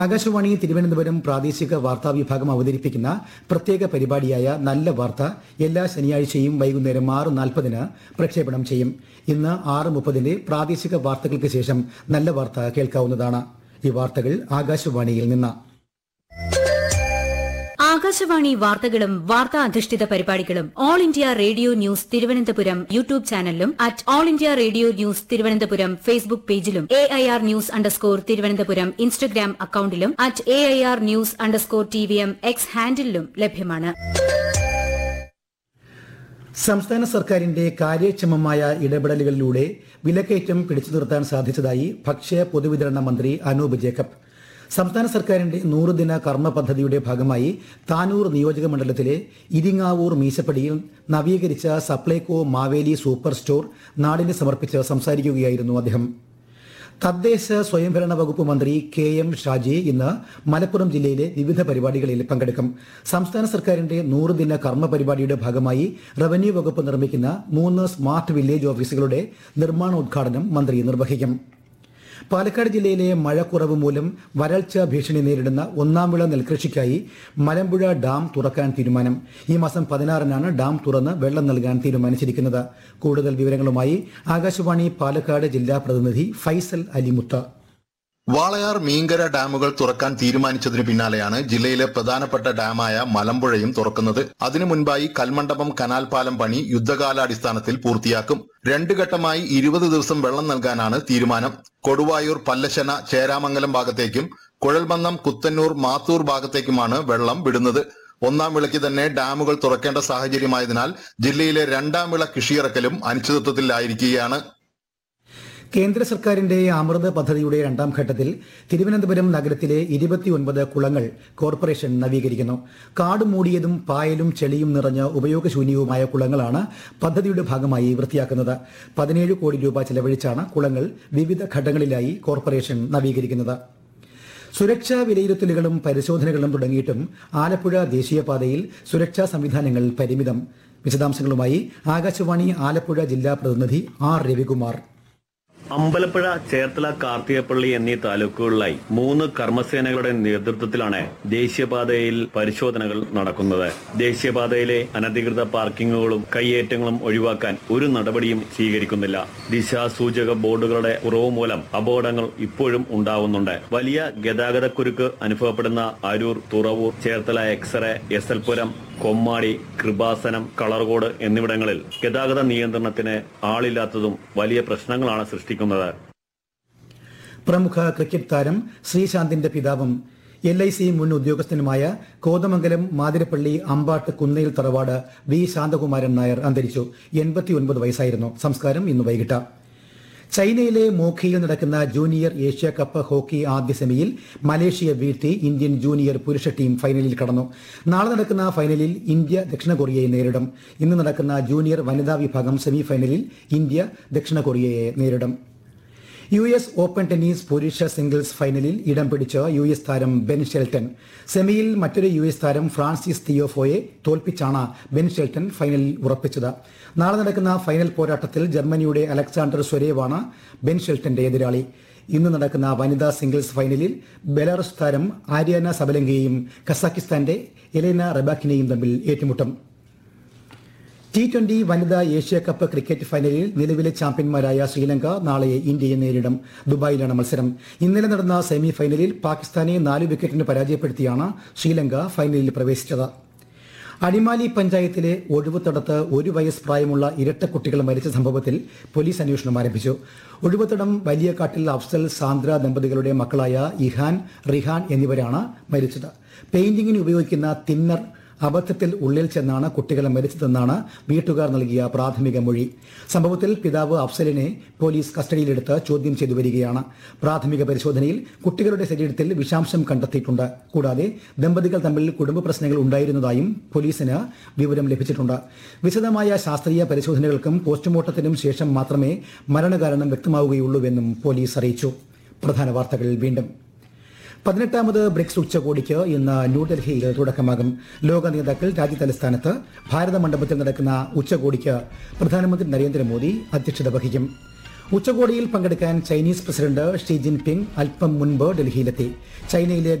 ആകാശവാണി തിരുവനന്തപുരം പ്രാദേശിക വാർത്താ വിഭാഗം അവതരിപ്പിക്കുന്ന പ്രത്യേക പരിപാടിയായ നല്ല വാർത്ത എല്ലാ ശനിയാഴ്ചയും വൈകുന്നേരം ആറ് നാൽപ്പതിന് പ്രക്ഷേപണം ചെയ്യും ഇന്ന് ആറ് മുപ്പതിന്റെ പ്രാദേശിക വാർത്തകൾക്ക് ശേഷം നല്ല വാർത്ത കേൾക്കാവുന്നതാണ് ഈ വാർത്തകൾ ആകാശവാണിയിൽ നിന്ന് ആകാശവാണി വാർത്തകളും വാർത്താ അധിഷ്ഠിത പരിപാടികളും all India radio news Thiruvananthapuram YouTube ചാനലിലും at all India radio news Thiruvananthapuram Facebook പേജിലും A I R news underscore Thiruvananthapuram Instagram അക്കൌണ്ടിലും at A I R news underscore T V M X ഹാൻഡിലും ലഭ്യമാണ് സംസ്ഥാന സർക്കാരിന്റെ കാര്യക്ഷമമായ ഇടപെടലുകളിലൂടെ വിലക്കയറ്റം പിടിച്ചു നിർത്താൻ സാധിച്ചതായി ഭക്ഷ്യ പൊതുവിതരണ മന്ത്രി അനൂപ് ജേക്കബ് സംസ്ഥാന സർക്കാരിന്റെ നൂറുദിന കർമ്മ പദ്ധതിയുടെ ഭാഗമായി താനൂർ നിയോജക മണ്ഡലത്തിലെ ഇരിങ്ങാവൂർ മീശപ്പടിയിൽ നവീകരിച്ച സപ്ലൈകോ മാവേലി സൂപ്പർ സ്റ്റോർ നാടിന് സമർപ്പിച്ച് സംസാരിക്കുകയായിരുന്നു അദ്ദേഹം തദ്ദേശ സ്വയംഭരണ വകുപ്പ് മന്ത്രി കെ എം ഷാജി ഇന്ന് മലപ്പുറം ജില്ലയിലെ വിവിധ പരിപാടികളിൽ പങ്കെടുക്കും സംസ്ഥാന സർക്കാരിന്റെ നൂറുദിന കർമ്മ പരിപാടിയുടെ ഭാഗമായി റവന്യൂ വകുപ്പ് നിർമ്മിക്കുന്ന മൂന്ന് സ്മാർട്ട് വില്ലേജ് ഓഫീസുകളുടെ നിർമ്മാണോദ്ഘാടനം മന്ത്രി നിർവഹിക്കും പാലക്കാട് ജില്ലയിലെ മഴക്കുറവ് മൂലം വരൾച്ച ഭീഷണി നേരിടുന്ന ഒന്നാം വിള നെൽകൃഷിക്കായി മലമ്പുഴ ഡാം തുറക്കാൻ തീരുമാനം ഈ മാസം പതിനാറിനാണ് ഡാം തുറന്ന് വെള്ളം നൽകാൻ തീരുമാനിച്ചിരിക്കുന്നത് കൂടുതൽ വിവരങ്ങളുമായി ആകാശവാണി പാലക്കാട് ജില്ലാ പ്രതിനിധി ഫൈസൽ അലിമുത്ത വാളയാർ മീങ്കര ഡാമുകൾ തുറക്കാൻ തീരുമാനിച്ചതിനു പിന്നാലെയാണ് ജില്ലയിലെ പ്രധാനപ്പെട്ട ഡാമായ മലമ്പുഴയും തുറക്കുന്നത് അതിനു മുൻപായി കൽമണ്ഡപം കനാൽ പാലം പണി യുദ്ധകാലാടിസ്ഥാനത്തിൽ പൂർത്തിയാക്കും രണ്ടു ഘട്ടമായി ഇരുപത് ദിവസം വെള്ളം നൽകാനാണ് തീരുമാനം കൊടുവായൂർ പല്ലശന ചേരാമംഗലം ഭാഗത്തേക്കും കുഴൽമന്നം കുത്തന്നൂർ മാത്തൂർ ഭാഗത്തേക്കുമാണ് വെള്ളം വിടുന്നത് ഒന്നാം വിളയ്ക്ക് തന്നെ ഡാമുകൾ തുറക്കേണ്ട സാഹചര്യമായതിനാൽ ജില്ലയിലെ രണ്ടാം വിള കൃഷിയിറക്കലും അനിശ്ചിതത്വത്തിലായിരിക്കുകയാണ് കേന്ദ്ര സർക്കാരിന്റെ അമൃത് പദ്ധതിയുടെ രണ്ടാം ഘട്ടത്തിൽ തിരുവനന്തപുരം നഗരത്തിലെ ഇരുപത്തിയൊൻപത് കുളങ്ങൾ കോർപ്പറേഷൻ നവീകരിക്കുന്നു കാട് മൂടിയതും പായലും ചെളിയും നിറഞ്ഞ ഉപയോഗശൂന്യവുമായ കുളങ്ങളാണ് പദ്ധതിയുടെ ഭാഗമായി വൃത്തിയാക്കുന്നത് പതിനേഴ് കോടി രൂപ ചെലവഴിച്ചാണ് കുളങ്ങൾ വിവിധ ഘട്ടങ്ങളിലായി കോർപ്പറേഷൻ നവീകരിക്കുന്നത് സുരക്ഷാ വിലയിരുത്തലുകളും പരിശോധനകളും തുടങ്ങിയിട്ടും ആലപ്പുഴ ദേശീയപാതയിൽ സുരക്ഷാ സംവിധാനങ്ങൾ പരിമിതം വിശദാംശങ്ങളുമായി ആകാശവാണി ആലപ്പുഴ ജില്ലാ പ്രതിനിധി ആർ രവികുമാർ അമ്പലപ്പുഴ ചേർത്തല കാർത്തികപ്പള്ളി എന്നീ താലൂക്കുകളിലായി മൂന്ന് കർമ്മസേനകളുടെ നേതൃത്വത്തിലാണ് ദേശീയപാതയിൽ പരിശോധനകൾ നടക്കുന്നത് ദേശീയപാതയിലെ അനധികൃത പാർക്കിങ്ങുകളും കൈയേറ്റങ്ങളും ഒഴിവാക്കാൻ ഒരു നടപടിയും സ്വീകരിക്കുന്നില്ല ദിശാസൂചക ബോർഡുകളുടെ കുറവ് മൂലം അപകടങ്ങൾ ഇപ്പോഴും ഉണ്ടാവുന്നുണ്ട് വലിയ ഗതാഗതക്കുരുക്ക് അനുഭവപ്പെടുന്ന Aroor Thuravoor Cherthala x ray S L Puram Kommadi Kripasanam Kalarcode എന്നിവിടങ്ങളിൽ ഗതാഗത നിയന്ത്രണത്തിന് ആളില്ലാത്തതും വലിയ പ്രശ്നങ്ങളാണ് സൃഷ്ടിക്കുന്നത് പ്രമുഖ ക്രിക്കറ്റ് താരം ശ്രീശാന്തിന്റെ പിതാവും എൽ ഐ സി മുൻ ഉദ്യോഗസ്ഥനുമായ കോതമംഗലം മാതിരപ്പള്ളി അമ്പാട്ട് കുന്നയിൽ തറവാട് വി ശാന്തകുമാരൻ നായർ അന്തരിച്ചു എൺപത്തിയൊൻപത് വയസ്സായിരുന്നു സംസ്കാരം ഇന്ന് വൈകിട്ട് ചൈനയിലെ മോഖിയിൽ നടക്കുന്ന ജൂനിയർ ഏഷ്യ കപ്പ് ഹോക്കി ആദ്യ സെമിയിൽ മലേഷ്യ വീഴ്ത്തി ഇന്ത്യൻ ജൂനിയർ പുരുഷ ടീം ഫൈനലിൽ കടന്നു നാളെ നടക്കുന്ന ഫൈനലിൽ ഇന്ത്യ ദക്ഷിണ കൊറിയയെ നേരിടും ഇന്ന് നടക്കുന്ന ജൂനിയർ വനിതാ വിഭാഗം സെമി ഫൈനലിൽ ഇന്ത്യ ദക്ഷിണ കൊറിയയെ നേരിടും യു എസ് ഓപ്പൺ ടെന്നീസ് പുരുഷ സിംഗിൾസ് ഫൈനലിൽ ഇടം പിടിച്ച യു എസ് താരം ബെൻ ഷെൽട്ടൺ സെമിയിൽ മറ്റൊരു യു എസ് താരം ഫ്രാൻസിസ് തിയോഫോയെ തോൽപ്പിച്ചാണ് ബെൻ ഷെൽട്ടൺ ഫൈനലിൽ ഉറപ്പിച്ചത് നാളെ നടക്കുന്ന ഫൈനൽ പോരാട്ടത്തിൽ ജർമ്മനിയുടെ അലക്സാണ്ടർ സ്വരേവാണ് ബെൻ ഷെൽട്ടന്റെ എതിരാളി ഇന്ന് നടക്കുന്ന വനിതാ സിംഗിൾസ് ഫൈനലിൽ ബെലാറസ് താരം ആര്യാന സബലങ്കയെയും കസാക്കിസ്ഥാന്റെ എലേന റബാക്കിനെയും തമ്മിൽ ഏറ്റുമുട്ടും ടി ട്വന്റി വനിതാ ഏഷ്യ കപ്പ് ക്രിക്കറ്റ് ഫൈനലിൽ നിലവിലെ ചാമ്പ്യന്മാരായ ശ്രീലങ്ക നാളെ ഇന്ത്യയെ നേരിടും ദുബായിലാണ് മത്സരം ഇന്നലെ നടന്ന സെമി ഫൈനലിൽ പാകിസ്ഥാനെ നാല് വിക്കറ്റിന് പരാജയപ്പെടുത്തിയാണ് ശ്രീലങ്ക ഫൈനലിൽ പ്രവേശിച്ചത് അടിമാലി പഞ്ചായത്തിലെ ഒഴിവുത്തടത്ത് ഒരു വയസ്സ് പ്രായമുള്ള ഇരട്ട കുട്ടികൾ മരിച്ച സംഭവത്തിൽ പോലീസ് അന്വേഷണം ആരംഭിച്ചു ഒഴിവുത്തടം വലിയകാട്ടിൽ അഫ്സൽ സാന്ദ്ര ദമ്പതികളുടെ മക്കളായ ഇഹാൻ റിഹാൻ എന്നിവരാണ് മരിച്ചത് പെയിന്റിങ്ങിന് ഉപയോഗിക്കുന്ന തിന്നർ അബദ്ധത്തിൽ ഉള്ളിൽ ചെന്നാണ് കുട്ടികളെ മരിച്ചതെന്നാണ് വീട്ടുകാർ നൽകിയ പ്രാഥമിക മൊഴി സംഭവത്തിൽ പിതാവ് അഫ്സലിനെ പോലീസ് കസ്റ്റഡിയിലെടുത്ത് ചോദ്യം ചെയ്തു വരികയാണ് പ്രാഥമിക പരിശോധനയിൽ കുട്ടികളുടെ ശരീരത്തിൽ വിഷാംശം കണ്ടെത്തിയിട്ടുണ്ട് കൂടാതെ ദമ്പതികൾ തമ്മിൽ കുടുംബ പ്രശ്നങ്ങൾ ഉണ്ടായിരുന്നതായും പോലീസിന് വിവരം ലഭിച്ചിട്ടുണ്ട് വിശദമായ ശാസ്ത്രീയ പരിശോധനകൾക്കും പോസ്റ്റ്മോർട്ടത്തിനും ശേഷം മാത്രമേ മരണകാരണം വ്യക്തമാവുകയുള്ളൂവെന്നും പോലീസ് അറിയിച്ചു പ്രധാന വാർത്തകൾ വീണ്ടും പതിനെട്ടാമത് ബ്രിക്സ് ഉച്ചകോടിക്ക് ഇന്ന് ന്യൂഡൽഹിയിൽ തുടക്കമാകും ലോക നേതാക്കൾ രാജ്യതലസ്ഥാനത്ത് ഭാരത മണ്ഡപത്തിൽ നടക്കുന്ന ഉച്ചകോടിക്ക് പ്രധാനമന്ത്രി നരേന്ദ്രമോദി അധ്യക്ഷത വഹിക്കും ഉച്ചകോടിയിൽ പങ്കെടുക്കാൻ ചൈനീസ് പ്രസിഡന്റ് ഷീ ജിൻപിങ് അല്പം മുൻപ് ഡൽഹിയിലെത്തി ചൈനയിലെ